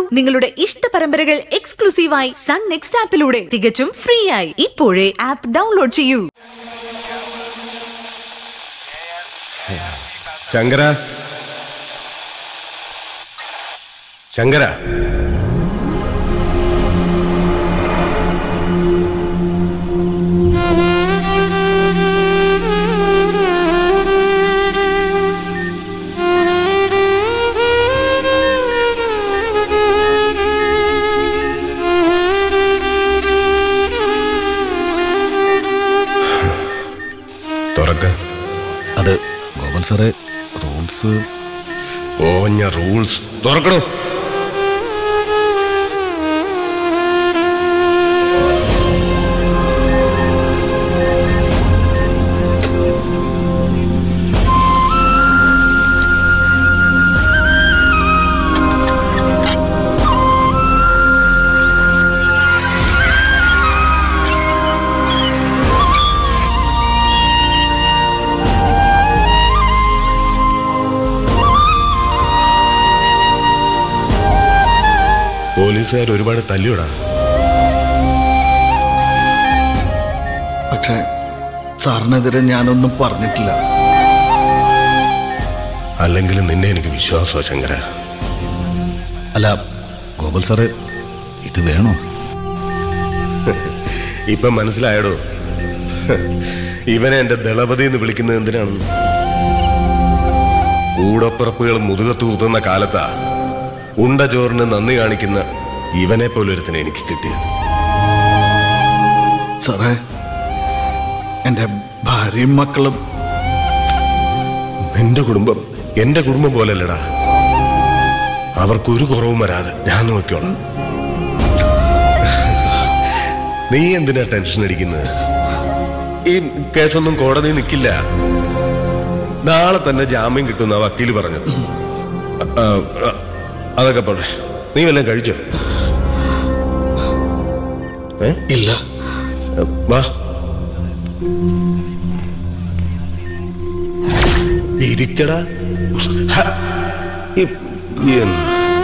നിങ്ങളുടെ ഇഷ്ട പരമ്പരകൾ എക്സ്ക്ലൂസീവായി സൺ നെക്സ്റ്റ് ആപ്പിലൂടെ തികച്ചും ഫ്രീ ആയി ഇപ്പോഴേ ആപ്പ് ഡൗൺലോഡ് ചെയ്യൂ ശങ്കര ശങ്കര തുറക്ക അത് ഗോപാൽ സാറേ റൂൾസ് ഓഞ്ഞ റൂൾസ് തുറക്കണോ പോലീസുകാർ ഒരുപാട് തല്ലിയോടാ പക്ഷെ സാറിനെതിരെ ഞാനൊന്നും പറഞ്ഞിട്ടില്ല അല്ലെങ്കിൽ നിന്നെ എനിക്ക് വിശ്വാസമാ ശങ്കര അല്ല ഗോപാൽ സാറേ ഇത് വേണോ ഇപ്പൊ മനസ്സിലായടോ ഇവനെ എന്റെ ദളപതി എന്ന് വിളിക്കുന്നത് എന്തിനാണെന്ന് കൂടപ്പിറപ്പുകൾ മുതുകത്ത് കുത്തുന്ന കാലത്താ ഉണ്ട ചോറിന് നന്ദി കാണിക്കുന്ന ഇവനെ പോലെ ഒരുത്തിന് എനിക്ക് കിട്ടിയത് സാറേ എൻ്റെ ഭാര്യയും മക്കളും എന്റെ കുടുംബം എന്റെ കുടുംബം പോലല്ലടാ അവർക്കൊരു കുറവും വരാതെ ഞാൻ നോക്കിയോളാം നീ എന്തിനാ ടെൻഷൻ അടിക്കുന്നത് ഈ കേസൊന്നും കോടതി നിൽക്കില്ല നാളെ തന്നെ ജാമ്യം കിട്ടുന്ന വക്കീല് പറഞ്ഞത് ആ, ആ, അതൊക്കെ പോട്ടെ നീ വല്ലതും കഴിച്ചോ ഏ ഇല്ല വാ ഇരിക്കടാ ഹ, ഈ- ഈ എന്ത്?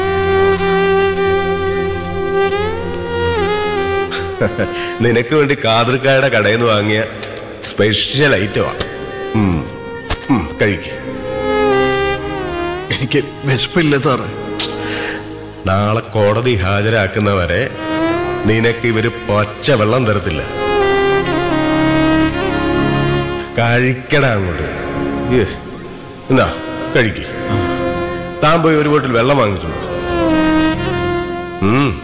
നിനക്ക് വേണ്ടി കാതൃക്കായുടെ കടയിൽ നിന്ന് വാങ്ങിയ സ്പെഷ്യൽ ഐറ്റമാ ഉം. ഉം, കഴിക്ക് എനിക്ക് വിശപ്പില്ല സാറേ നാളെ കോടതി ഹാജരാക്കുന്നവരെ നിനക്ക് ഇവര് പച്ച വെള്ളം തരത്തില്ല കഴിക്കടാ അങ്ങോട്ട് ഏ, എന്നാ കഴിക്ക് താൻ പോയി ഒരു ബോട്ടിൽ വെള്ളം വാങ്ങിച്ചു ഉം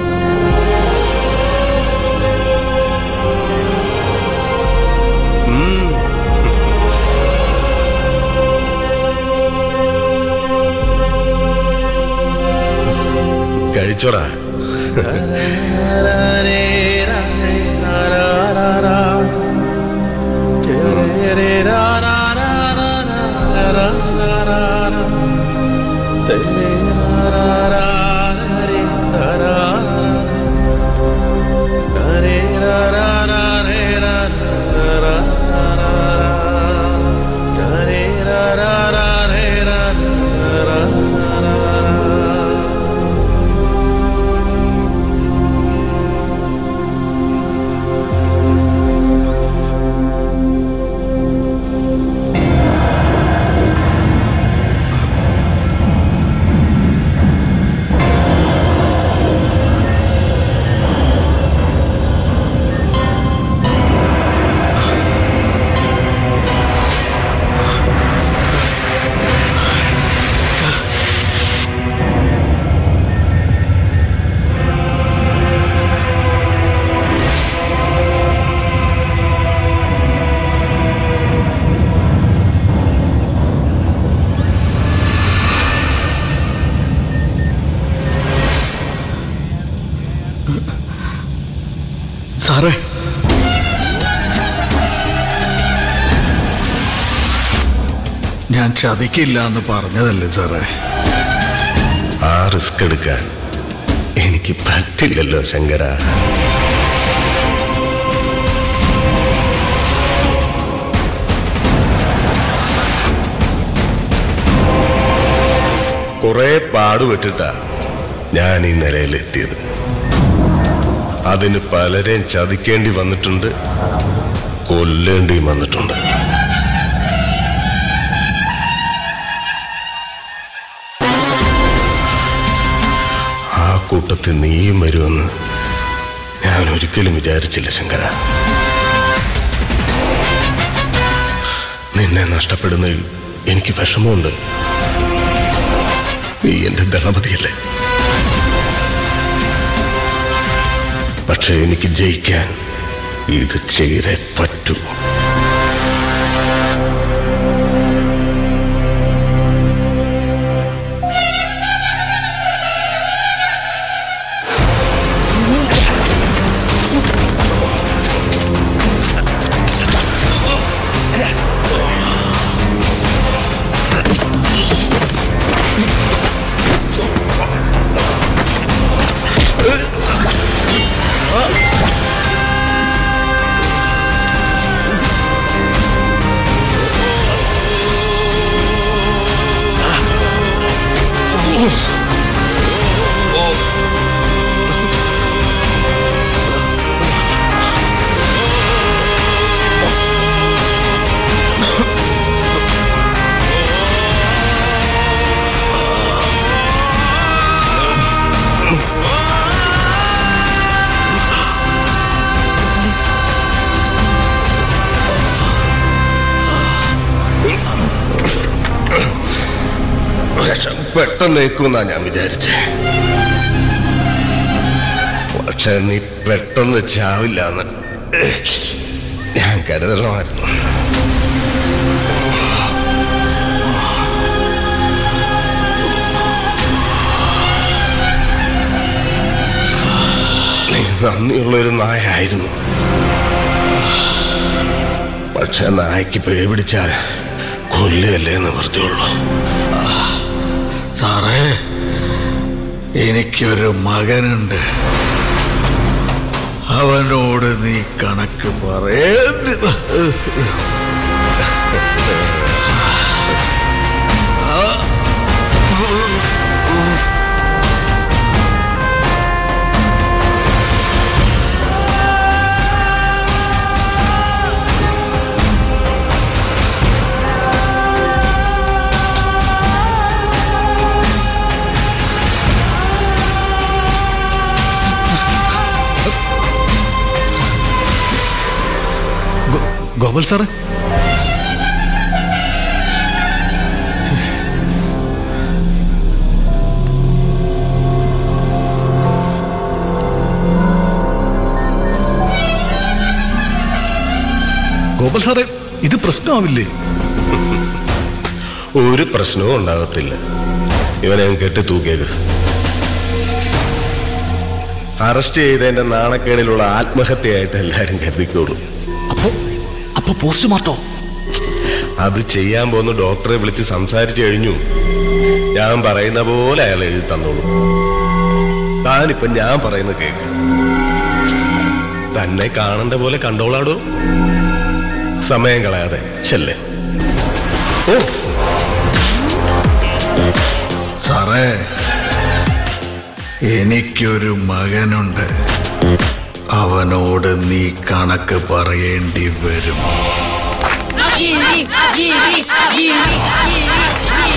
ഉം. കഴിച്ചോടാ സാറേ ഞാൻ ചതിക്കില്ല എന്ന് പറഞ്ഞതല്ലേ സാറേ ആ റിസ്ക് എടുക്കാൻ എനിക്ക് പറ്റില്ലല്ലോ ശങ്കര കുറെ പാടുപെട്ടിട്ടാ ഞാൻ ഈ നിലയിലെത്തിയത് അതിന് പലരെയും ചതിക്കേണ്ടി വന്നിട്ടുണ്ട് കൊല്ലേണ്ടിയും വന്നിട്ടുണ്ട് ആ കൂട്ടത്തിൽ നീയും വരുമെന്ന് ഞാൻ ഒരിക്കലും വിചാരിച്ചില്ല ശങ്കര നിന്നെ നഷ്ടപ്പെടുന്നതിൽ എനിക്ക് വിഷമമുണ്ട് നീ എന്റെ ദളപതിയല്ലേ പക്ഷെ എനിക്ക് ജയിക്കാൻ ഇത് ചെയ്തേ പറ്റൂ വിഷം പെട്ടെന്നേക്കുമെന്നാ ഞാൻ വിചാരിച്ചേ പക്ഷെ നീ പെട്ടെന്ന് ചാവില്ല എന്ന് ഞാൻ കരുതണമായിരുന്നു നീ നന്ദിയുള്ളൊരു നായായിരുന്നു പക്ഷെ നായ്ക്ക് പേ പിടിച്ചാൽ കൊല്ലുകയല്ലേ നിവൃത്തിയുള്ളൂ സാറേ എനിക്കൊരു മകനുണ്ട് അവനോട് നീ കണക്ക് പറയേണ്ടത് ഗോ- ഗോപാൽ സാറേ ഗോപാൽ സാറേ ഇത് പ്രശ്നമാവില്ലേ ഒരു പ്രശ്നവും ഉണ്ടാകത്തില്ല ഇവനെ അങ്ങ് കെട്ടി തൂക്കിയേക്ക് അറസ്റ്റ് ചെയ്തതിന്റെ നാണക്കേടിലുള്ള ആത്മഹത്യയായിട്ട് എല്ലാരും കരുതിക്കോളൂ അപ്പോ അപ്പോ പോസ്റ്റ്മോർട്ടോ അത് ചെയ്യാൻ പോകുന്ന ഡോക്ടറെ വിളിച്ച് സംസാരിച്ചു കഴിഞ്ഞു ഞാൻ പറയുന്ന പോലെ അയാൾ എഴുതി തന്നോളൂ താനിപ്പൊ ഞാൻ പറയുന്ന കേക്ക് തന്നെ കാണേണ്ട പോലെ കണ്ടോളാടോ സമയം കളയാതെ ചെല്ലേ ഓ സാറേ എനിക്കൊരു മകനുണ്ട് അവനോട് നീ കണക്ക് പറയേണ്ടി വരും Giri, giri, giri, giri, giri.